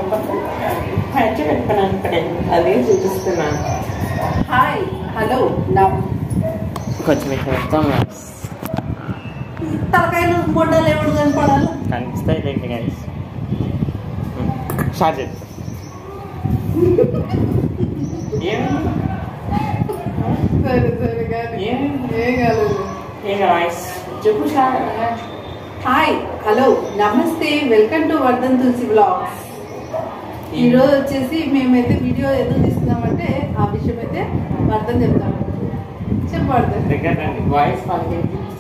పచ్చి పెట్టుకున్నాను ఇక్కడ అదే చూపిస్తున్నాను హాయ్ హలో నా కొంచెం ఇక్కడ పెడతాం తలకాయలు మొండలు ఎవడు కనపడాలి కనిపిస్తాయి లేండి గైస్ స్టార్ట్ చేద్దాం ఏం సరే సరే కానీ ఏం? ఏం కాలేదు ఏం వాయిస్ చెప్పు స్టార్ట్ హాయ్ హలో నమస్తే welcome to Vardhan Tulasi blogs ఈరోజు వచ్చేసి మేమైతే వీడియో ఎందుకు తీస్తున్నామంటే ఆ విషయం అయితే వర్ధన్ చెప్తాము చెప్పు వర్ధన్ దగ్గర రండి వాయిస్ వాళ్ళకి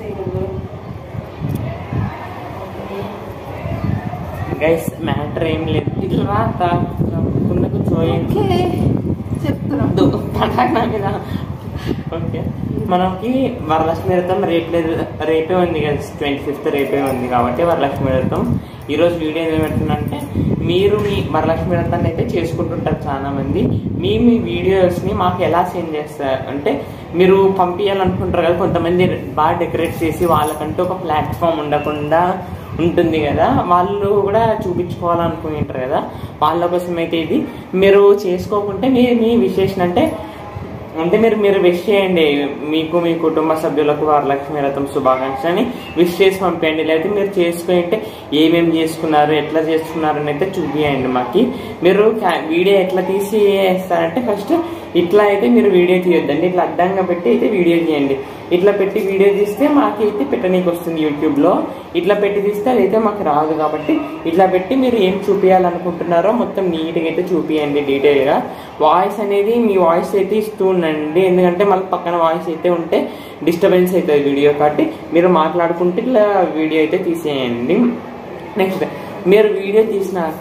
గైస్ మ్యాటర్ ఏం లేదు ఇట్లా రా కింద కూర్చోయింది ఓకే చెప్తున్నాం పండగ నా మీద ఓకే మనకి వరలక్ష్మి వ్రతం రేపు లేదు రేపే ఉంది కదా ట్వంటీ ఫిఫ్త్ రేపే ఉంది కాబట్టి వరలక్ష్మి వ్రతం ఈరోజు వీడియో ఏం పెడుతుందంటే మీరు మీ వరలక్ష్మి వ్రతాన్ని అయితే చేసుకుంటుంటారు చాలా మంది మీ మీ వీడియోస్ని మాకు ఎలా సెండ్ చేస్తారు అంటే మీరు పంపించాలనుకుంటారు కదా కొంతమంది బాగా డెకరేట్ చేసి వాళ్ళకంటూ ఒక ప్లాట్ఫామ్ ఉండకుండా ఉంటుంది కదా వాళ్ళు కూడా చూపించుకోవాలనుకుంటారు కదా వాళ్ళ కోసం అయితే ఇది మీరు చేసుకోకుంటే మీ మీ విశేషం అంటే అంటే మీరు మీరు విష్ చేయండి మీకు మీ కుటుంబ సభ్యులకు వరలక్ష్మి రథం శుభాకాంక్షలు అని విష్ చేసి పంపేయండి లేకపోతే మీరు చేసుకుంటే ఏమేమి చేసుకున్నారు ఎట్లా చేసుకున్నారు అని అయితే చూపియండి మాకి మీరు క్యా- వీడియో ఎట్లా తీసి వేస్తారంటే ఫస్ట్ ఇట్లా అయితే మీరు వీడియో తీయొద్దండి ఇట్లా అడ్డంగా పెట్టి అయితే వీడియో తీయండి ఇట్లా పెట్టి వీడియో తీస్తే మాకైతే పెట్టనీకి వస్తుంది యూట్యూబ్లో ఇట్లా పెట్టి తీస్తే అదైతే మాకు రాదు కాబట్టి ఇట్లా పెట్టి మీరు ఏం చూపించాలనుకుంటున్నారో మొత్తం నీట్గా అయితే చూపియండి డీటెయిల్గా వాయిస్ అనేది మీ వాయిస్ అయితే ఇస్తూ ఉండండి ఎందుకంటే మళ్ళీ పక్కన వాయిస్ అయితే ఉంటే డిస్టర్బెన్స్ అవుతుంది వీడియో కాబట్టి మీరు మాట్లాడుకుంటే ఇట్లా వీడియో అయితే తీసేయండి నెక్స్ట్ మీరు వీడియో తీసినాక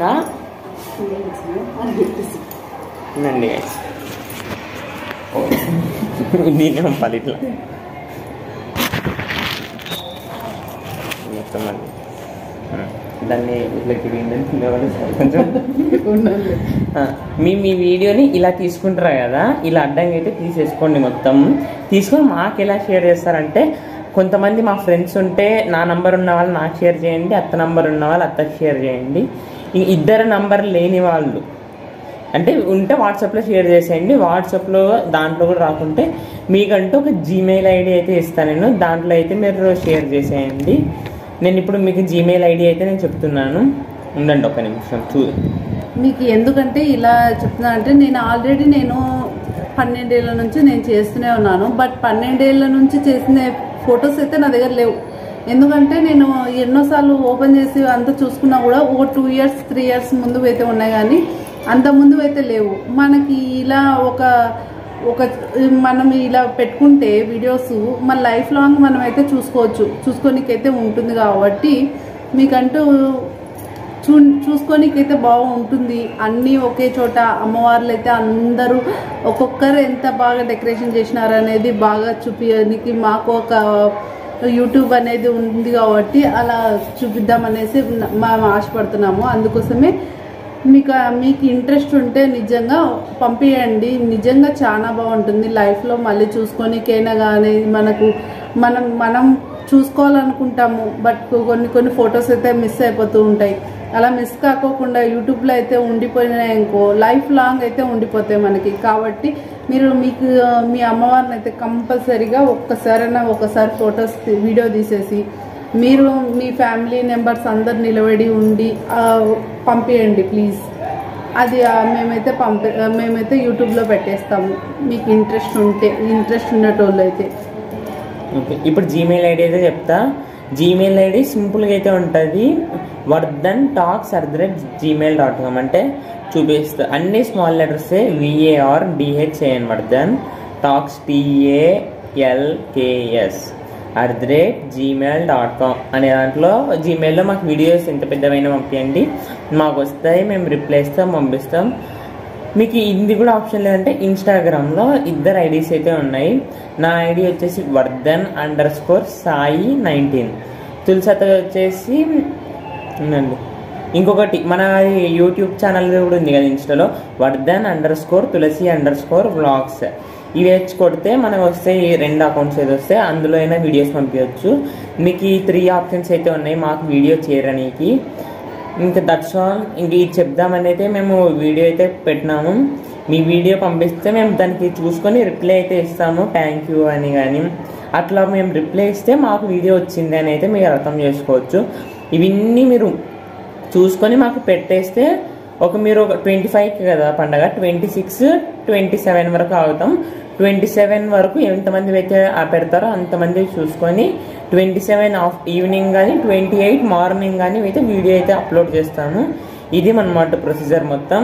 ఉందండి guys. దీన్ని పంపాలి ఇట్లా మొత్తం అండి ఆ, దాన్ని ఇట్లా తిరిగిందని కింద పడేసారు కొంచెం ఆ, మీ మీ వీడియోని ఇలా తీసుకుంటారు కదా ఇలా అడ్డంగా అయితే తీసేసుకోండి మొత్తం తీసుకొని మాకు ఎలా షేర్ చేస్తారంటే కొంతమంది మా ఫ్రెండ్స్ ఉంటే నా నంబర్ ఉన్న వాళ్ళు నాకు షేర్ చేయండి అత్త నంబర్ ఉన్న వాళ్ళు అత్తకి షేర్ చేయండి ఈ ఇద్దరు నంబర్ లేని వాళ్ళు అంటే ఉంటే వాట్సాప్లో షేర్ చేసేయండి వాట్సాప్లో దాంట్లో కూడా రాకుంటే మీకంటూ ఒక జీమెయిల్ ఐడి అయితే ఇస్తాను నేను దాంట్లో అయితే మీరు షేర్ చేసేయండి నేను ఇప్పుడు మీకు జీమెయిల్ ఐడి అయితే నేను చెప్తున్నాను ఉండండి ఒక నిమిషం చూ మీకు ఎందుకంటే ఇలా చెప్తున్నా అంటే నేను ఆల్రెడీ నేను పన్నెండేళ్ల నుంచి నేను చేస్తూనే ఉన్నాను బట్ పన్నెండేళ్ల నుంచి చేసిన ఫొటోస్ అయితే నా దగ్గర లేవు ఎందుకంటే నేను ఎన్నోసార్లు ఓపెన్ చేసి అంతా చూసుకున్నా కూడా ఓ టూ ఇయర్స్ త్రీ ఇయర్స్ ముందు అయితే ఉన్నాయి కానీ అంత ముందు అయితే లేవు మనకి ఇలా ఒక ఒక మనం ఇలా పెట్టుకుంటే వీడియోస్ మన లైఫ్ లాంగ్ మనం అయితే చూసుకోవచ్చు చూసుకోనికైతే ఉంటుంది కాబట్టి మీకంటూ చూ చూసుకోనికైతే బాగుంటుంది అన్నీ ఒకే చోట అమ్మవార్లు అయితే అందరూ ఒక్కొక్కరు ఎంత బాగా డెకరేషన్ చేసినారు అనేది బాగా చూపించడానికి మాకు ఒక యూట్యూబ్ అనేది ఉంది కాబట్టి అలా చూపిద్దాం అనేసి మేము ఆశపడుతున్నాము అందుకోసమే మీకు మీకు ఇంట్రెస్ట్ ఉంటే నిజంగా పంపించండి నిజంగా చాలా బాగుంటుంది లైఫ్లో మళ్ళీ చూసుకోనికైనా కానీ మనకు మనం మనం చూసుకోవాలనుకుంటాము బట్ కొన్ని కొన్ని ఫొటోస్ అయితే మిస్ అయిపోతూ ఉంటాయి అలా మిస్ కాకోకుండా యూట్యూబ్లో అయితే ఉండిపోయినాయి అనుకో లైఫ్ లాంగ్ అయితే ఉండిపోతాయి మనకి కాబట్టి మీరు మీకు మీ అమ్మవారిని అయితే కంపల్సరీగా ఒక్కసారైనా ఒకసారి ఫొటోస్ వీడియో తీసేసి మీరు మీ ఫ్యామిలీ మెంబర్స్ అందరు నిలబడి ఉండి ఆ, పంపించండి ప్లీజ్ అది ఆ, మేమైతే పంపి ఆ, మేమైతే యూట్యూబ్లో పెట్టేస్తాము మీకు ఇంట్రెస్ట్ ఉంటే ఇంట్రెస్ట్ ఉండేటోళ్ళు అయితే ఓకే ఇప్పుడు జీమెయిల్ ఐడి అయితే చెప్తా జీమెయిల్ ఐడి సింపుల్గా అయితే ఉంటుంది Vardhan talks at the rate Gmail dot com అంటే చూపిస్తా అన్ని స్మాల్ లెటర్సే V A R D H A N Vardhan talks T A L K S at the rate Gmail dot com అనే దాంట్లో జీమెయిల్లో మాకు వీడియోస్ ఎంత పెద్దవైనా పంపించండి మాకు వస్తాయి మేము రిప్లై ఇస్తాం పంపిస్తాం మీకు ఇది కూడా ఆప్షన్ లేదంటే ఇన్స్టాగ్రామ్లో ఇద్దరు ఐడీస్ అయితే ఉన్నాయి నా ఐడి వచ్చేసి Vardhan underscore Sai nineteen తులసత వచ్చేసి ఉందండి ఇంకొకటి మన యూట్యూబ్ ఛానల్ కూడా ఉంది కదా ఇన్స్టాలో Vardhan underscore Tulasi underscore vlogs ఇవి వచ్చి కొడితే మనకు వస్తే ఈ రెండు అకౌంట్స్ అయితే వస్తే అందులో అయినా వీడియోస్ పంపించవచ్చు మీకు ఈ త్రీ ఆప్షన్స్ అయితే ఉన్నాయి మాకు వీడియో చేయడానికి ఇంకా దట్స్ ఆల్ ఇంక ఇది చెప్దామని అయితే మేము వీడియో అయితే పెట్టినాము మీ వీడియో పంపిస్తే మేము దానికి చూసుకొని రిప్లై అయితే ఇస్తాము థ్యాంక్ యూ అని కానీ అట్లా మేము రిప్లై ఇస్తే మాకు వీడియో వచ్చింది అని అయితే మీరు అర్థం చేసుకోవచ్చు ఇవన్నీ మీరు చూసుకొని మాకు పెట్టేస్తే ఒక మీరు ఒక ట్వంటీ ఫైవ్కి కదా పండగ ట్వంటీ సిక్స్ ట్వంటీ సెవెన్ వరకు ఆగుతాం ట్వంటీ సెవెన్ వరకు ఎంతమంది అయితే ఆ పెడతారో అంతమంది చూసుకొని ట్వంటీ సెవెన్ ఆఫ్ ఈవినింగ్ కానీ ట్వంటీ ఎయిట్ మార్నింగ్ కానీ అయితే వీడియో అయితే అప్లోడ్ చేస్తాము ఇది మనమాట ప్రొసీజర్ మొత్తం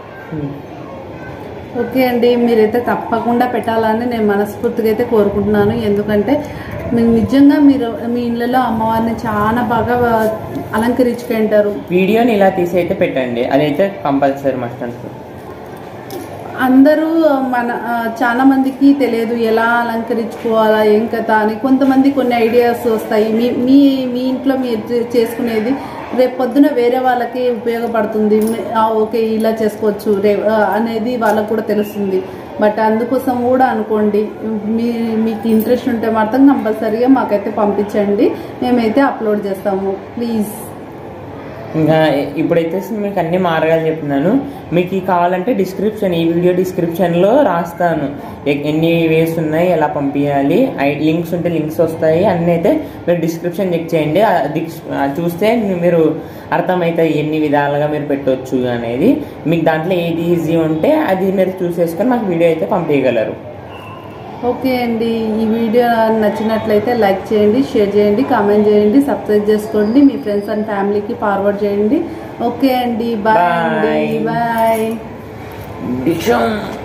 ఓకే అండి మీరైతే తప్పకుండా పెట్టాలని నేను మనస్ఫూర్తిగా అయితే కోరుకుంటున్నాను ఎందుకంటే మీరు నిజంగా మీరు మీ ఇళ్ళలో అమ్మవారిని చాలా బాగా అలంకరించుకుంటారు వీడియోని ఇలా తీసి అయితే పెట్టండి అదైతే కంపల్సరీ మస్ట్ అంటారు అందరూ మన ఆ, చాలా మందికి తెలియదు ఎలా అలంకరించుకోవాలా ఏం కథ అని కొంతమంది కొన్ని ఐడియాస్ వస్తాయి మీ మీ మీ ఇంట్లో మీరు చే- చేసుకునేది రేపు పొద్దున వేరే వాళ్ళకి ఉపయోగపడుతుంది మే- ఆ, ఓకే ఇలా చేసుకోవచ్చు రే ఆ, అనేది వాళ్ళకు కూడా తెలుస్తుంది బట్ అందుకోసం కూడా అనుకోండి మీ మీకు ఇంట్రెస్ట్ ఉంటే మాత్రం కంపల్సరీగా మాకైతే పంపించండి మేమైతే అప్లోడ్ చేస్తాము ప్లీజ్ ఇంకా ఇప్పుడైతే మీకు అన్ని మార్గాలు చెప్తున్నాను మీకు ఈ కావాలంటే డిస్క్రిప్షన్ ఈ వీడియో డిస్క్రిప్షన్లో రాస్తాను ఎ- ఎన్ని వేస్ ఉన్నాయి ఎలా పంపించాలి లింక్స్ ఉంటే లింక్స్ వస్తాయి అన్నీ అయితే మీరు డిస్క్రిప్షన్ చెక్ చేయండి అది అది చూస్తే మీరు అర్థమవుతాయి ఎన్ని విధాలుగా మీరు పెట్టవచ్చు అనేది మీకు దాంట్లో ఏది ఈజీ ఉంటే అది మీరు చూసేసుకొని మాకు వీడియో అయితే పంపించగలరు ఓకే అండి ఈ వీడియో నచ్చినట్లయితే లైక్ చేయండి షేర్ చేయండి కామెంట్ చేయండి సబ్స్క్రైబ్ చేసుకోండి మీ ఫ్రెండ్స్ అండ్ ఫ్యామిలీకి ఫార్వర్డ్ చేయండి ఓకే అండి బాయ్ అండి Bye. బాయ్ డిషం